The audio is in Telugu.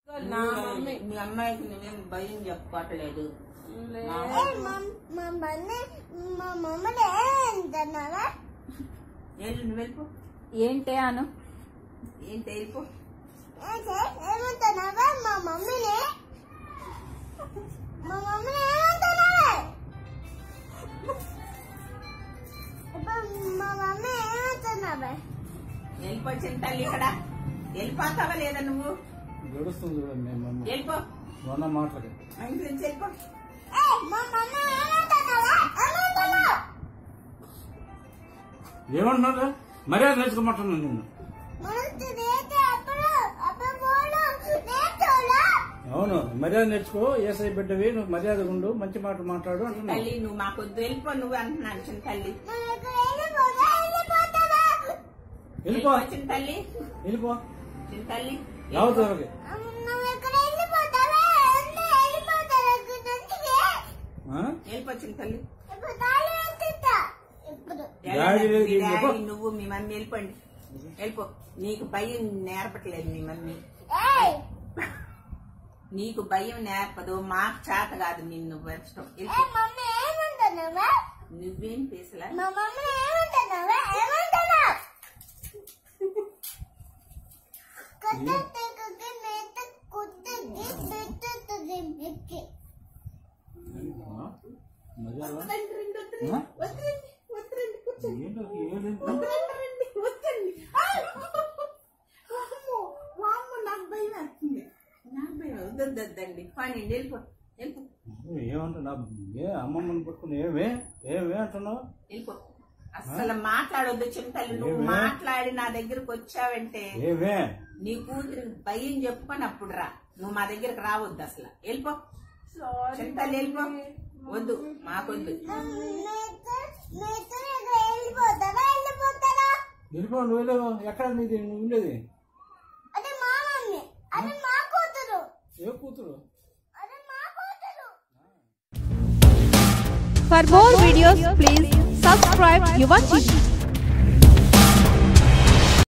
నా మమ్మీ మీ అమ్మాయికి నువ్వేం భయం చెప్పుకోవట్లేదు లే- మా మమ్మీ మా మమ్మల్ని ఏంటన్నావా వెళ్ళు నువ్వు వెళ్ళిపో ఏంటే అను ఏంటి వెళ్ళిపో ఏమంటున్నావా మా మమ్మీని మా మమ్మీని ఏమంటున్నావా ఇప్పుడు మా మమ్మీ ఏమంటున్నావా వెళ్ళిపోచ్చిన తల్లి ఇక్కడ వెళ్ళిపోతావా లేదా నువ్వు గడుస్తుంది చూడండి మేము మమ్మీ వెళ్ళిపో మొన్న మాటలకి మా ఇంటి నుంచి వెళ్ళిపో ఏయ్, మా మమ్మీ ఏమంటున్నావా ఏమంటున్నావు ఏమంటున్నారు మర్యాద నేర్చుకోమంటున్నాను నిన్ను మనసు నేర్చే అప్పుడు అప్పుడు పోను నేర్చుకోలా అవును మర్యాద నేర్చుకో ఏసై బిడ్డవి నువ్వు మర్యాద ఉండు మంచి మాట మాట్లాడు అంటున్నావు తల్లి నువ్వు మాకు వద్దు వెళ్ళిపో నువ్వు అంటున్నాను చిన్న తల్లి మనం ఇక్కడ వెళ్ళిపోతా వెళ్ళిపోతావా వెళ్ళిపో చిన్న తల్లి వెళ్ళిపో చిన్న తల్లి రావద్దు ఎవరికి నువ్వు ఇక్కడ వెళ్ళిపోతావా అంటే వెళ్ళిపోతావా ఇక్కడ నుంచి ఆ? వెళ్ళిపో చిన్న తల్లి ఇప్పుడు తాళి వేసిస్తా ఇప్పుడు డాడీ లేదు, మీ డాడీ, వెళ్ళిపో. నువ్వు మీ మమ్మీ వెళ్ళిపోండి వెళ్ళిపో నీకు భయం నేర్పట్లేదు మీ మమ్మీ ఏయ్ నీకు భయం నేర్పదు మాకు చేత కాదు నిన్ను పెంచడం ఏ వెళ్ళిపో. మమ్మీ ఏమంటున్నావా నువ్వేం పేసలా మా మమ్మీ ఏమంటున్నావా ఏమంటున్నావు కట్టె కుక్కి మేత కుట్టది పెట్టుతుంది ఎక్కి ఆ? మర్యాద రండి, రండి, వద్దురండి. ఆ? వద్దురండి, వద్దురండి, కూర్చోండి. ఏంటో ఏంటి? వద్దురండి, రండి, వద్దండి. ఆ! వామ్మో, వామ్మో, నాకు భయం వేస్తుంది. నాకు భయం వద్దు, వద్దు, వద్దండి పని వెళ్ళిపో వెళ్ళిపో ఏమంటున్నా ఏ అమ్మమ్మని పట్టుకుని ఏమే ఏమే అంటున్నావు వెళ్ళిపో అసలు మాట్లాడొద్దు చింతలు నువ్వు ఏమే? మాట్లాడి నా దగ్గరకు వచ్చావంటే ఏమే నీ కూతురికి భయం చెప్పుకొని అప్పుడు రా నువ్వు మా దగ్గరకు రావద్దు అసలు వెళ్ళిపో చింతలు వెళ్ళిపో వద్దు మాకొద్దు మేత మేత వెళ్ళిపోతావా వెళ్ళిపోతారా వెళ్ళిపో నువ్వు వెళ్ళవు ఎక్కడ నీది నువ్వు ఉండేది అది మా మమ్మీ అది మా కూతురు ఏ కూతురు అది మా కూతురు For more videos, please subscribe Yuva TV.